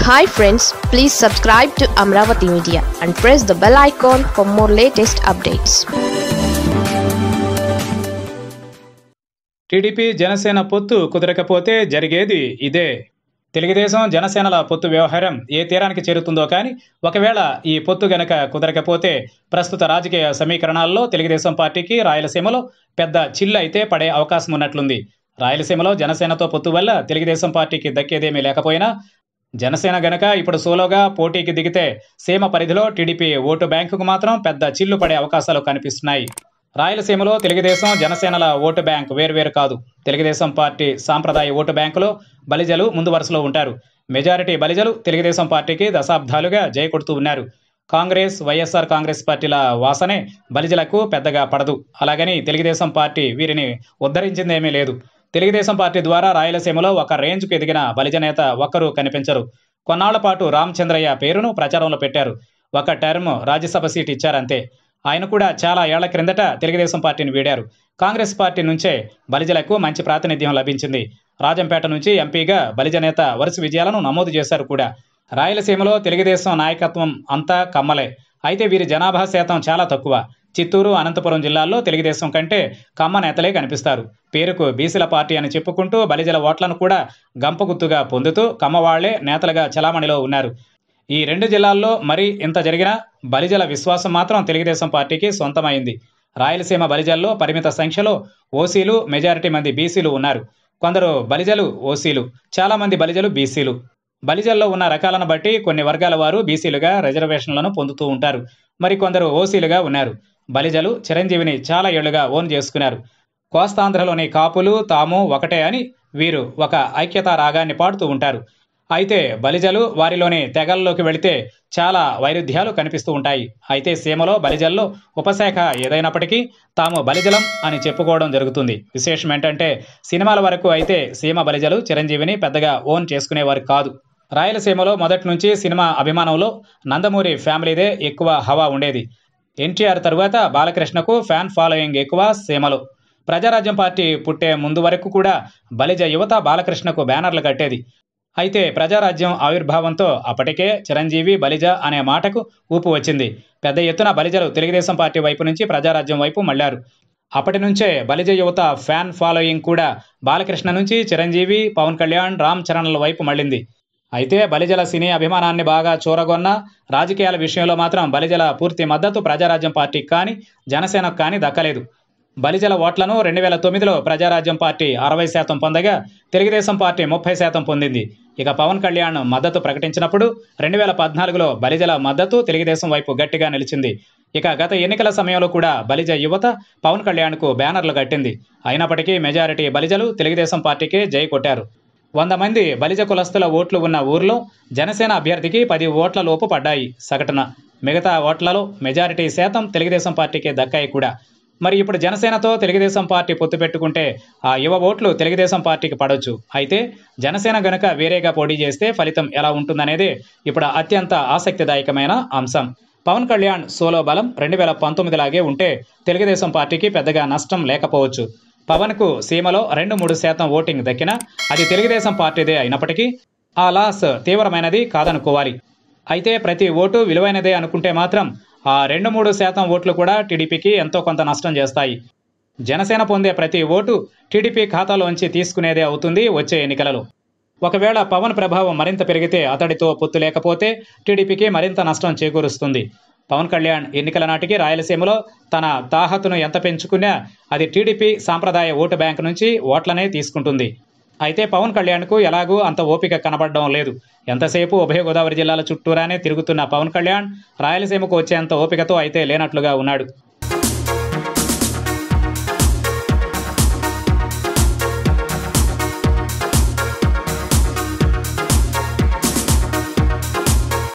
hi friends please subscribe to Amaravati media and press the bell icon for more latest updates TDP Janasena పొత్తు కుదరకపోతే జరిగేది ఇదే తెలుగుదేశం జనసేనల పొత్తు వ్యవహారం ఏ తీరానికి చేరుతుందో కానీ ఒకవేళ ఈ పొత్తు గనక కుదరకపోతే ప్రస్తుత రాజకీయ సమీకరణాల్లో తెలుగుదేశం పార్టీకి రాయలసీమలో పెద్ద చిల్లు అయితే పడే అవకాశం ఉన్నట్లుంది రాయలసీమలో జనసేనతో పొత్తు వల్ల తెలుగుదేశం పార్టీకి దక్కేదేమీ లేకపోయినా జనసేన గనక ఇప్పుడు సోలోగా పోటీకి దిగితే సీమ పరిధిలో టీడీపీ ఓటు బ్యాంకుకు మాత్రం పెద్ద చిల్లు పడే అవకాశాలు కనిపిస్తున్నాయి రాయలసీమలో తెలుగుదేశం జనసేనల ఓటు బ్యాంక్ వేర్వేరు కాదు తెలుగుదేశం పార్టీ సాంప్రదాయ ఓటు బ్యాంకులో బలిజలు ముందు వరుసలో ఉంటారు మెజారిటీ బలిజలు తెలుగుదేశం పార్టీకి దశాబ్దాలుగా జయ కొడుతూ ఉన్నారు కాంగ్రెస్ వైఎస్ఆర్ కాంగ్రెస్ పార్టీల వాసనే బలిజలకు పెద్దగా పడదు అలాగని తెలుగుదేశం పార్టీ వీరిని ఉద్ధరించిందేమీ లేదు తెలుగుదేశం పార్టీ ద్వారా రాయలసీమలో ఒక రేంజ్కు ఎదిగిన బలిజ నేత ఒక్కరూ కనిపించరు కొన్నాళ్ల పాటు రామచంద్రయ్య పేరును ప్రచారంలో పెట్టారు ఒక టర్మ్ రాజ్యసభ సీట్ ఇచ్చారంతే ఆయన కూడా చాలా ఏళ్ల క్రిందట తెలుగుదేశం పార్టీని వీడారు కాంగ్రెస్ పార్టీ నుంచే బలిజలకు మంచి ప్రాతినిధ్యం లభించింది రాజంపేట నుంచి ఎంపీగా బలిజ నేత వరుస విజయాలను నమోదు చేశారు కూడా రాయలసీమలో తెలుగుదేశం నాయకత్వం అంతా కమ్మలే అయితే వీరి జనాభా శాతం చాలా తక్కువ చిత్తూరు అనంతపురం జిల్లాల్లో తెలుగుదేశం కంటే కమ్మ నేతలే కనిపిస్తారు పేరుకు బీసీల పార్టీ అని చెప్పుకుంటూ బలిజల ఓట్లను కూడా గంపగుత్తుగా పొందుతూ కమ్మవాళ్లే నేతలుగా చలామణిలో ఉన్నారు ఈ రెండు జిల్లాల్లో మరి ఇంత జరిగినా బలిజల విశ్వాసం మాత్రం తెలుగుదేశం పార్టీకి సొంతమైంది రాయలసీమ బలిజల్లో పరిమిత సంఖ్యలో ఓసీలు మెజారిటీ మంది బీసీలు ఉన్నారు కొందరు బలిజలు ఓసీలు చాలా మంది బలిజలు బీసీలు బలిజల్లో ఉన్న రకాలను బట్టి కొన్ని వర్గాల వారు బీసీలుగా రిజర్వేషన్లను పొందుతూ ఉంటారు మరి కొందరు ఓసీలుగా ఉన్నారు బలిజలు చిరంజీవిని చాలా ఏళ్లుగా ఓన్ చేసుకున్నారు కోస్తాంధ్రలోని కాపులు తాము ఒకటే అని వీరు ఒక ఐక్యతా రాగాన్ని పాడుతూ ఉంటారు అయితే బలిజలు వారిలోని తెగల్లోకి వెళితే చాలా వైరుధ్యాలు కనిపిస్తూ ఉంటాయి అయితే సీమలో బలిజల్లో ఉపశాఖ ఏదైనప్పటికీ తాము బలిజలం అని చెప్పుకోవడం జరుగుతుంది విశేషం ఏంటంటే సినిమాల వరకు అయితే సీమ బలిజలు చిరంజీవిని పెద్దగా ఓన్ చేసుకునేవారు కాదు రాయలసీమలో మొదటి నుంచి సినిమా అభిమానంలో నందమూరి ఫ్యామిలీదే ఎక్కువ హవా ఉండేది ఎన్టీఆర్ తరువాత బాలకృష్ణకు ఫ్యాన్ ఫాలోయింగ్ ఎక్కువ సీమలో ప్రజారాజ్యం పార్టీ పుట్టే ముందు వరకు కూడా బలిజ యువత బాలకృష్ణకు బ్యానర్లు కట్టేది అయితే ప్రజారాజ్యం ఆవిర్భావంతో అప్పటికే చిరంజీవి బలిజ అనే మాటకు ఊపు వచ్చింది పెద్ద ఎత్తున బలిజలు తెలుగుదేశం పార్టీ వైపు నుంచి ప్రజారాజ్యం వైపు మళ్లారు అప్పటి నుంచే బలిజ యువత ఫ్యాన్ ఫాలోయింగ్ కూడా బాలకృష్ణ నుంచి చిరంజీవి పవన్ కళ్యాణ్ రామ్ చరణ్ల వైపు మళ్ళింది అయితే బలిజల సినీ అభిమానాన్ని బాగా చూరగొన్న రాజకీయాల విషయంలో మాత్రం బలిజల పూర్తి మద్దతు ప్రజారాజ్యం పార్టీకి కానీ జనసేనకు కానీ దక్కలేదు బలిజల ఓట్లను రెండు వేల తొమ్మిదిలో ప్రజారాజ్యం పార్టీ అరవై శాతం పొందగా తెలుగుదేశం పార్టీ ముప్పై శాతం పొందింది ఇక పవన్ కళ్యాణ్ మద్దతు ప్రకటించినప్పుడు రెండు వేల పద్నాలుగులో బలిజల మద్దతు తెలుగుదేశం వైపు గట్టిగా నిలిచింది ఇక గత ఎన్నికల సమయంలో కూడా బలిజ యువత పవన్ కళ్యాణ్కు బ్యానర్లు కట్టింది అయినప్పటికీ మెజారిటీ బలిజలు తెలుగుదేశం పార్టీకే జై కొట్టారు వంద మంది బలిజ కులస్తుల ఓట్లు ఉన్న ఊర్లో జనసేన అభ్యర్థికి పది ఓట్ల లోపు పడ్డాయి సగటున మిగతా ఓట్లలో మెజారిటీ శాతం తెలుగుదేశం పార్టీకే దక్కాయి కూడా మరి ఇప్పుడు జనసేనతో తెలుగుదేశం పార్టీ పొత్తు పెట్టుకుంటే ఆ యువ ఓట్లు తెలుగుదేశం పార్టీకి పడవచ్చు అయితే జనసేన గనుక వేరేగా పోటీ చేస్తే ఫలితం ఎలా ఉంటుందనేదే ఇప్పుడు అత్యంత ఆసక్తిదాయకమైన అంశం పవన్ కళ్యాణ్ సోలో బలం రెండు వేల పంతొమ్మిదిలాగే ఉంటే తెలుగుదేశం పార్టీకి పెద్దగా నష్టం లేకపోవచ్చు పవన్కు సీమలో రెండు మూడు శాతం ఓటింగ్ దక్కినా అది తెలుగుదేశం పార్టీదే అయినప్పటికీ ఆ లాస్ తీవ్రమైనది కాదనుకోవాలి అయితే ప్రతి ఓటు విలువైనదే అనుకుంటే మాత్రం ఆ రెండు మూడు శాతం ఓట్లు కూడా టీడీపీకి ఎంతో కొంత నష్టం చేస్తాయి జనసేన పొందే ప్రతి ఓటు టీడీపీ ఖాతాలోంచి తీసుకునేదే అవుతుంది వచ్చే ఎన్నికలలో ఒకవేళ పవన్ ప్రభావం మరింత పెరిగితే అతడితో పొత్తు లేకపోతే టీడీపీకి మరింత నష్టం చేకూరుస్తుంది పవన్ కళ్యాణ్ ఎన్నికల నాటికి రాయలసీమలో తన తాహతును ఎంత పెంచుకున్నా అది టీడీపీ సాంప్రదాయ ఓటు బ్యాంక్ నుంచి ఓట్లనే తీసుకుంటుంది అయితే పవన్ కళ్యాణ్కు ఎలాగూ అంత ఓపిక కనబడడం లేదు ఎంతసేపు ఉభయ గోదావరి జిల్లాల చుట్టూరానే తిరుగుతున్న పవన్ కళ్యాణ్ రాయలసీమకు వచ్చేంత ఓపికతో అయితే లేనట్లుగా ఉన్నాడు